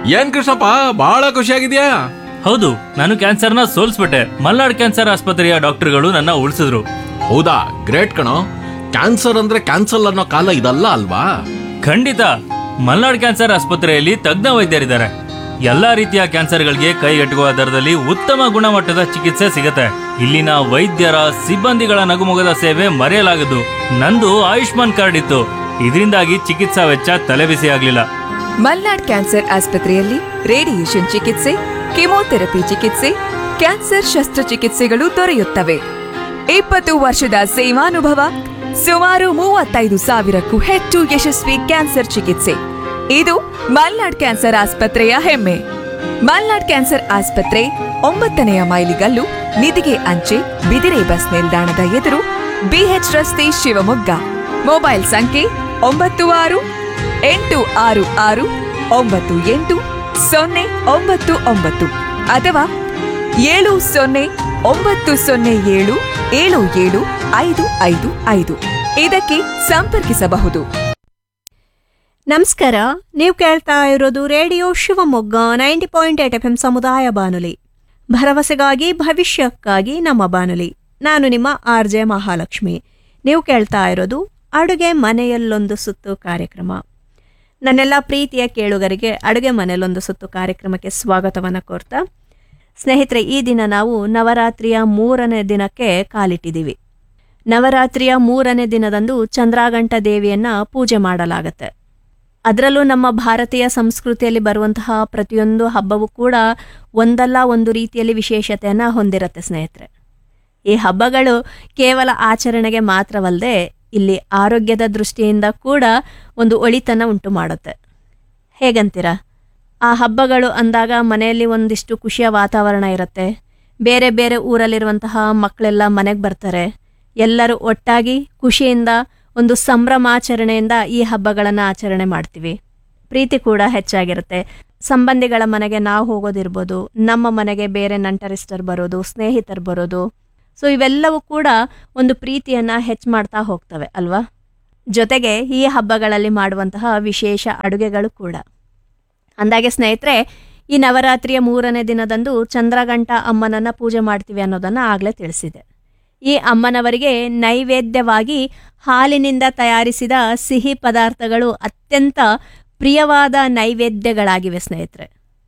ಏನ್ ಕೃಷ್ಣಪ್ಪ ಬಹಳ ಖುಷಿಯಾಗಿದ್ಯಾ ಹೌದು ನಾನು ಕ್ಯಾನ್ಸರ್ನ ಸೋಲ್ಸ್ಬಿಟ್ಟೆ ಮಲ್ನಾಡ್ ಕ್ಯಾನ್ಸರ್ ಆಸ್ಪತ್ರೆಯ ಡಾಕ್ಟರ್ಗಳು ನನ್ನ ಉಳಿಸಿದ್ರು ಹೌದಾ ಗ್ರೇಟ್ ಕಣೋ ಕ್ಯಾನ್ಸರ್ ಅಂದ್ರೆ ಕ್ಯಾನ್ಸಲ್ ಅನ್ನೋ ಕಾಲ ಇದಲ್ಲ ಅಲ್ವಾ ಖಂಡಿತ ಮಲ್ನಾಡ್ ಕ್ಯಾನ್ಸರ್ ಆಸ್ಪತ್ರೆಯಲ್ಲಿ ತಜ್ಞ ವೈದ್ಯರಿದ್ದಾರೆ ಎಲ್ಲಾ ರೀತಿಯ ಕ್ಯಾನ್ಸರ್ಗಳಿಗೆ ಕೈಗೆಟುಕುವ ದರದಲ್ಲಿ ಉತ್ತಮ ಗುಣಮಟ್ಟದ ಚಿಕಿತ್ಸೆ ಸಿಗುತ್ತೆ ಇಲ್ಲಿನ ವೈದ್ಯರ ಸಿಬ್ಬಂದಿಗಳ ನಗುಮೊಗದ ಸೇವೆ ಮರೆಯಲಾಗದು ನಂದು ಆಯುಷ್ಮಾನ್ ಕಾರ್ಡ್ ಇತ್ತು ಇದರಿಂದಾಗಿ ಚಿಕಿತ್ಸಾ ವೆಚ್ಚ ತಲೆಬಿಸಿ ಆಗ್ಲಿಲ್ಲ ಮಲ್ನಾಡ್ ಕ್ಯಾನ್ಸರ್ ಆಸ್ಪತ್ರೆಯಲ್ಲಿ ರೇಡಿಯೇಷನ್ ಚಿಕಿತ್ಸೆ ಕೆಮೊಥೆರಪಿ ಚಿಕಿತ್ಸೆ ಕ್ಯಾನ್ಸರ್ ಶಸ್ತ್ರಚಿಕಿತ್ಸೆಗಳು ದೊರೆಯುತ್ತವೆ ಇಪ್ಪತ್ತು ವರ್ಷದ ಸೇವಾನುಭವ ಸುಮಾರು ಮೂವತ್ತೈದು ಸಾವಿರಕ್ಕೂ ಹೆಚ್ಚು ಯಶಸ್ವಿ ಕ್ಯಾನ್ಸರ್ ಚಿಕಿತ್ಸೆ ಇದು ಮಲ್ನಾಡ್ ಕ್ಯಾನ್ಸರ್ ಆಸ್ಪತ್ರೆಯ ಹೆಮ್ಮೆ ಮಲ್ನಾಡ್ ಕ್ಯಾನ್ಸರ್ ಆಸ್ಪತ್ರೆ ಒಂಬತ್ತನೆಯ ಮೈಲಿಗಲ್ಲು ನಿಧಿಗೆ ಅಂಚೆ ಬಿದಿರೆ ಬಸ್ ನಿಲ್ದಾಣದ ಎದುರು ಬಿಎಚ್ ರಸ್ತೆ ಶಿವಮೊಗ್ಗ ಮೊಬೈಲ್ ಸಂಖ್ಯೆ ಒಂಬತ್ತು ಆರು ಎಂಟು ಆರು ಆರು ಒಂಬತ್ತು ಎಂಟು ಸೊನ್ನೆ ಒಂಬತ್ತು ಒಂಬತ್ತು ಅಥವಾ ಏಳು ಸೊನ್ನೆ ಒಂಬತ್ತು ಸೊನ್ನೆ ಏಳು ಏಳು ಏಳು ಐದು ಐದು ಐದು ಇದಕ್ಕೆ ಸಂಪರ್ಕಿಸಬಹುದು ನಮಸ್ಕಾರ ನೀವು ಕೇಳ್ತಾ ಇರೋದು radio Shivamogga ninety point eight F M ಸಮುದಾಯ ಬಾನುಲಿ ಭರವಸೆಗಾಗಿ ಭವಿಷ್ಯಕ್ಕಾಗಿ ನಮ್ಮ ಬಾನುಲಿ ನಾನು ನಿಮ್ಮ ಆರ್ ಜೆ ಮಹಾಲಕ್ಷ್ಮಿ ನೀವು ಕೇಳ್ತಾ ಇರೋದು ಅಡುಗೆ ಮನೆಯಲ್ಲೊಂದು ಸುತ್ತು ಕಾರ್ಯಕ್ರಮ ನನ್ನೆಲ್ಲ ಪ್ರೀತಿಯ ಕೇಳುಗರಿಗೆ ಅಡುಗೆ ಮನೆಯಲ್ಲೊಂದು ಸುತ್ತು ಕಾರ್ಯಕ್ರಮಕ್ಕೆ ಸ್ವಾಗತವನ್ನು ಕೋರ್ತಾ ಸ್ನೇಹಿತರೆ ಈ ದಿನ ನಾವು ನವರಾತ್ರಿಯ ಮೂರನೇ ದಿನಕ್ಕೆ ಕಾಲಿಟ್ಟಿದ್ದೀವಿ ನವರಾತ್ರಿಯ ಮೂರನೇ ದಿನದಂದು ಚಂದ್ರಾಗಂಟ ದೇವಿಯನ್ನ ಪೂಜೆ ಮಾಡಲಾಗತ್ತೆ ಅದರಲ್ಲೂ ನಮ್ಮ ಭಾರತೀಯ ಸಂಸ್ಕೃತಿಯಲ್ಲಿ ಬರುವಂತಹ ಪ್ರತಿಯೊಂದು ಹಬ್ಬವೂ ಕೂಡ ಒಂದಲ್ಲ ಒಂದು ರೀತಿಯಲ್ಲಿ ವಿಶೇಷತೆಯನ್ನು ಹೊಂದಿರುತ್ತೆ ಸ್ನೇಹಿತರೆ ಈ ಹಬ್ಬಗಳು ಕೇವಲ ಆಚರಣೆಗೆ ಮಾತ್ರವಲ್ಲದೆ ಇಲ್ಲಿ ಆರೋಗ್ಯದ ದೃಷ್ಟಿಯಿಂದ ಕೂಡ ಒಂದು ಒಳಿತನ ಉಂಟು ಮಾಡುತ್ತೆ ಹೇಗಂತೀರಾ ಆ ಹಬ್ಬಗಳು ಅಂದಾಗ ಮನೆಯಲ್ಲಿ ಒಂದಿಷ್ಟು ಖುಷಿಯ ವಾತಾವರಣ ಇರುತ್ತೆ ಬೇರೆ ಬೇರೆ ಊರಲ್ಲಿರುವಂತಹ ಮಕ್ಕಳೆಲ್ಲ ಮನೆಗೆ ಬರ್ತಾರೆ ಎಲ್ಲರೂ ಒಟ್ಟಾಗಿ ಖುಷಿಯಿಂದ ಒಂದು ಸಂಭ್ರಮಾಚರಣೆಯಿಂದ ಈ ಹಬ್ಬಗಳನ್ನು ಆಚರಣೆ ಮಾಡ್ತೀವಿ ಪ್ರೀತಿ ಕೂಡ ಹೆಚ್ಚಾಗಿರುತ್ತೆ ಸಂಬಂಧಿಗಳ ಮನೆಗೆ ನಾವು ಹೋಗೋದಿರ್ಬೋದು ನಮ್ಮ ಮನೆಗೆ ಬೇರೆ ನಂಟರಿಸ್ಟರ್ ಬರೋದು ಸ್ನೇಹಿತರು ಬರೋದು ಸೊ ಇವೆಲ್ಲವೂ ಕೂಡ ಒಂದು ಪ್ರೀತಿಯನ್ನು ಹೆಚ್ಚು ಮಾಡ್ತಾ ಹೋಗ್ತವೆ ಅಲ್ವಾ ಜೊತೆಗೆ ಈ ಹಬ್ಬಗಳಲ್ಲಿ ಮಾಡುವಂತಹ ವಿಶೇಷ ಅಡುಗೆಗಳು ಕೂಡ ಅಂದಾಗೆ ಸ್ನೇಹಿತರೆ ಈ ನವರಾತ್ರಿಯ ಮೂರನೇ ದಿನದಂದು ಚಂದ್ರಗಂಟ ಅಮ್ಮನನ್ನ ಪೂಜೆ ಮಾಡ್ತೀವಿ ಅನ್ನೋದನ್ನ ಆಗಲೇ ತಿಳಿಸಿದೆ ಈ ಅಮ್ಮನವರಿಗೆ ನೈವೇದ್ಯವಾಗಿ ಹಾಲಿನಿಂದ ತಯಾರಿಸಿದ ಸಿಹಿ ಪದಾರ್ಥಗಳು ಅತ್ಯಂತ ಪ್ರಿಯವಾದ ನೈವೇದ್ಯಗಳಾಗಿವೆ ಸ್ನೇಹಿತರೆ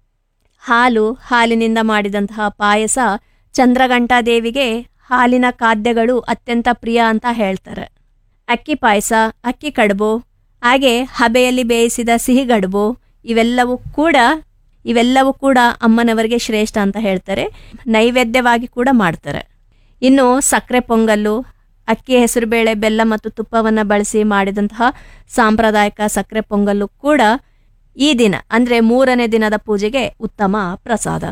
ಹಾಲು ಹಾಲಿನಿಂದ ಮಾಡಿದಂತಹ ಪಾಯಸ ಚಂದ್ರಗಂಟಾ ದೇವಿಗೆ ಹಾಲಿನ ಖಾದ್ಯಗಳು ಅತ್ಯಂತ ಪ್ರಿಯ ಅಂತ ಹೇಳ್ತಾರೆ ಅಕ್ಕಿ ಪಾಯಸ ಅಕ್ಕಿ ಕಡುಬು ಹಾಗೆ ಹಬೆಯಲ್ಲಿ ಬೇಯಿಸಿದ ಸಿಹಿ ಗಡುಬು ಇವೆಲ್ಲವೂ ಕೂಡ ಇವೆಲ್ಲವೂ ಕೂಡ ಅಮ್ಮನವರಿಗೆ ಶ್ರೇಷ್ಠ ಅಂತ ಹೇಳ್ತಾರೆ ನೈವೇದ್ಯವಾಗಿ ಕೂಡ ಮಾಡ್ತಾರೆ ಇನ್ನು ಸಕ್ಕರೆ ಪೊಂಗಲ್ಲು ಅಕ್ಕಿ ಹೆಸರುಬೇಳೆ ಬೆಲ್ಲ ಮತ್ತು ತುಪ್ಪವನ್ನು ಬಳಸಿ ಮಾಡಿದಂತಹ ಸಾಂಪ್ರದಾಯಿಕ ಸಕ್ಕರೆ ಪೊಂಗಲ್ಲು ಕೂಡ ಈ ದಿನ ಅಂದರೆ ಮೂರನೇ ದಿನದ ಪೂಜೆಗೆ ಉತ್ತಮ ಪ್ರಸಾದ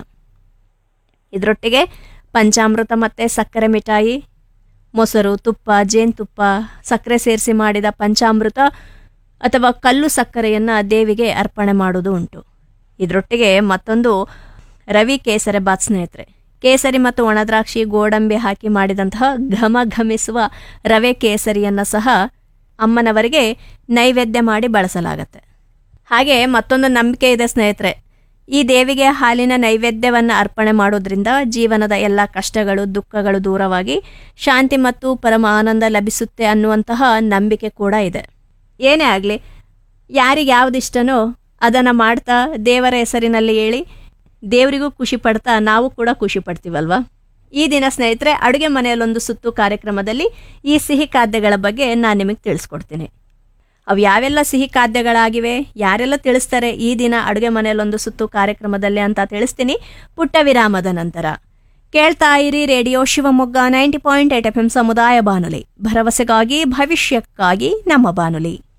ಇದರೊಟ್ಟಿಗೆ ಪಂಚಾಮೃತ ಮತ್ತು ಸಕ್ಕರೆ ಮಿಠಾಯಿ ಮೊಸರು ತುಪ್ಪ ಜೇನುತುಪ್ಪ ಸಕ್ಕರೆ ಸೇರಿಸಿ ಮಾಡಿದ ಪಂಚಾಮೃತ ಅಥವಾ ಕಲ್ಲು ಸಕ್ಕರೆಯನ್ನು ದೇವಿಗೆ ಅರ್ಪಣೆ ಮಾಡೋದು ಉಂಟು ಇದರೊಟ್ಟಿಗೆ ಮತ್ತೊಂದು ರವಿ ಕೇಸರಿ ಬಾತ್ ಸ್ನೇಹಿತರೆ ಕೇಸರಿ ಮತ್ತು ಒಣದ್ರಾಕ್ಷಿ ಗೋಡಂಬಿ ಹಾಕಿ ಮಾಡಿದಂತಹ ಘಮ ಘಮಿಸುವ ರವೆ ಕೇಸರಿಯನ್ನು ಸಹ ಅಮ್ಮನವರಿಗೆ ನೈವೇದ್ಯ ಮಾಡಿ ಬಳಸಲಾಗತ್ತೆ ಹಾಗೆ ಮತ್ತೊಂದು ನಂಬಿಕೆ ಇದೆ ಸ್ನೇಹಿತರೆ ಈ ದೇವಿಗೆ ಹಾಲಿನ ನೈವೇದ್ಯವನ್ನು ಅರ್ಪಣೆ ಮಾಡೋದ್ರಿಂದ ಜೀವನದ ಎಲ್ಲ ಕಷ್ಟಗಳು ದುಃಖಗಳು ದೂರವಾಗಿ ಶಾಂತಿ ಮತ್ತು ಪರಮ ಆನಂದ ಲಭಿಸುತ್ತೆ ಅನ್ನುವಂತಹ ನಂಬಿಕೆ ಕೂಡ ಇದೆ ಏನೇ ಆಗಲಿ ಯಾರಿಗೆ ಯಾವುದಿಷ್ಟನೋ ಅದನ್ನು ಮಾಡ್ತಾ ದೇವರ ಹೆಸರಿನಲ್ಲಿ ಹೇಳಿ ದೇವರಿಗೂ ಖುಷಿ ಪಡ್ತಾ ನಾವು ಕೂಡ ಖುಷಿ ಪಡ್ತೀವಲ್ವಾ ಈ ದಿನ ಸ್ನೇಹಿತರೆ ಅಡುಗೆ ಮನೆಯಲ್ಲೊಂದು ಸುತ್ತು ಕಾರ್ಯಕ್ರಮದಲ್ಲಿ ಈ ಸಿಹಿ ಖಾದ್ಯಗಳ ಬಗ್ಗೆ ನಾನು ನಿಮಗೆ ತಿಳಿಸ್ಕೊಡ್ತೀನಿ ಅವು ಯಾವೆಲ್ಲ ಸಿಹಿ ಖಾದ್ಯಗಳಾಗಿವೆ ಯಾರೆಲ್ಲ ತಿಳಿಸ್ತಾರೆ ಈ ದಿನ ಅಡುಗೆ ಮನೆಯಲ್ಲೊಂದು ಸುತ್ತು ಕಾರ್ಯಕ್ರಮದಲ್ಲಿ ಅಂತ ತಿಳಿಸ್ತೀನಿ ಪುಟ್ಟ ವಿರಾಮದ ನಂತರ ಕೇಳ್ತಾ ಇರಿ radio Shivamogga ninety point eight F M ಸಮುದಾಯ ಬಾನುಲಿ ಭರವಸೆಗಾಗಿ ಭವಿಷ್ಯಕ್ಕಾಗಿ ನಮ್ಮ ಬಾನುಲಿ